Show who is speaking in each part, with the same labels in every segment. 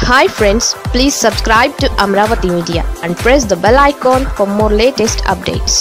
Speaker 1: hi friends please subscribe to Amaravati media and press the bell icon for more latest updates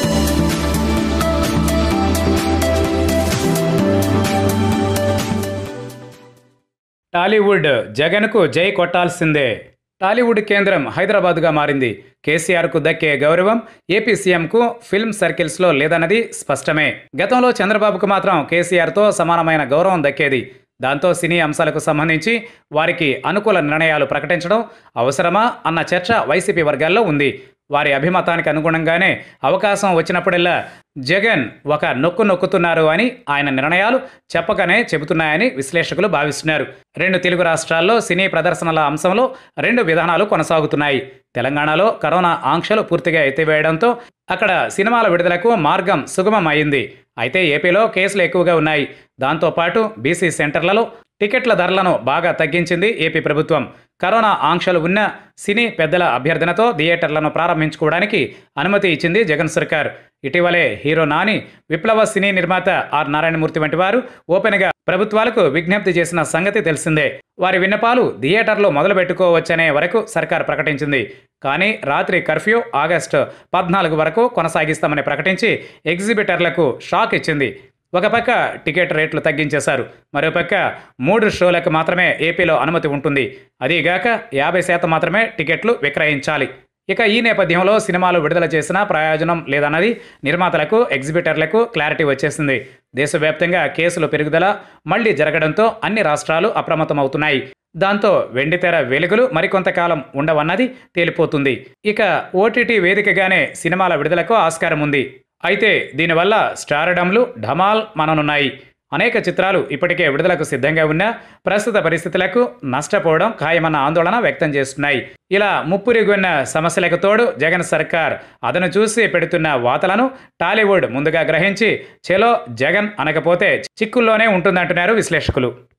Speaker 2: Tollywood జగన్కు జై కొట్టాల్సిందే టాలీవుడ్ కేంద్రం హైదరాబాద్గా మారింది కేసీఆర్కు దక్కే గౌరవం ఏపీ సీఎంకు ఫిల్మ్ సర్కిల్స్లో లేదన్నది స్పష్టమే గతంలో చంద్రబాబుకు మాత్రం కేసీఆర్తో సమానమైన గౌరవం దక్కేది దాంతో సినీ అంశాలకు సంబంధించి వారికి అనుకూల నిర్ణయాలు ప్రకటించడం అవసరమా అన్న చర్చ వైసీపీ వర్గాల్లో ఉంది వారి అభిమతానికి అనుగుణంగానే అవకాశం వచ్చినప్పుడల్లా జగన్ ఒక నొక్కు నొక్కుతున్నారు అని ఆయన నిర్ణయాలు చెప్పకనే చెబుతున్నాయని విశ్లేషకులు భావిస్తున్నారు రెండు తెలుగు రాష్ట్రాల్లో సినీ ప్రదర్శనల అంశంలో రెండు విధానాలు కొనసాగుతున్నాయి తెలంగాణలో కరోనా ఆంక్షలు పూర్తిగా ఎత్తివేయడంతో అక్కడ సినిమాల విడుదలకు మార్గం సుగమం అయింది అయితే ఏపీలో కేసులు ఎక్కువగా ఉన్నాయి దాంతోపాటు బీసీ సెంటర్లలో టికెట్ల ధరలను బాగా తగ్గించింది ఏపీ ప్రభుత్వం కరోనా ఆంక్షలు ఉన్న సినీ పెద్దల అభ్యర్థనతో థియేటర్లను ప్రారంభించుకోవడానికి అనుమతి ఇచ్చింది జగన్ సర్కార్ ఇటీవలే హీరో నాని విప్లవ సినీ నిర్మాత ఆర్ నారాయణమూర్తి వంటి వారు ఓపెన్గా ప్రభుత్వాలకు విజ్ఞప్తి చేసిన సంగతి తెలిసిందే వారి విన్నపాలు థియేటర్లో మొదలు పెట్టుకోవచ్చనే వరకు సర్కార్ ప్రకటించింది కానీ రాత్రి కర్ఫ్యూ ఆగస్టు పద్నాలుగు వరకు కొనసాగిస్తామని ప్రకటించి ఎగ్జిబిటర్లకు షాక్ ఇచ్చింది ఒక పక్క టికెట్ రేట్లు తగ్గించేశారు మరోపక్క మూడు షోలకు మాత్రమే ఏపీలో అనుమతి ఉంటుంది అదీగాక యాభై శాతం మాత్రమే టికెట్లు విక్రయించాలి ఇక ఈ నేపథ్యంలో సినిమాలు విడుదల చేసిన ప్రయోజనం లేదన్నది నిర్మాతలకు ఎగ్జిబిటర్లకు క్లారిటీ వచ్చేసింది దేశవ్యాప్తంగా కేసుల పెరుగుదల మళ్లీ జరగడంతో అన్ని రాష్ట్రాలు అప్రమత్తమవుతున్నాయి దాంతో వెండితెర వెలుగులు మరికొంతకాలం ఉండవన్నది తేలిపోతుంది ఇక ఓటీటీ వేదికగానే సినిమాల విడుదలకు ఆస్కారం ఉంది అయితే దీనివల్ల స్టారడమ్లు ఢమాల్ మననున్నాయి అనేక చిత్రాలు ఇప్పటికే విడుదలకు సిద్ధంగా ఉన్నా ప్రస్తుత పరిస్థితులకు నష్టపోవడం ఖాయమన్న ఆందోళన వ్యక్తం చేస్తున్నాయి ఇలా ముప్పురిగొన్న సమస్యలకు తోడు జగన్ సర్కార్ అదను చూసి పెడుతున్న వాతలను టాలీవుడ్ ముందుగా గ్రహించి చెలో జగన్ అనకపోతే చిక్కుల్లోనే ఉంటుందంటున్నారు విశ్లేషకులు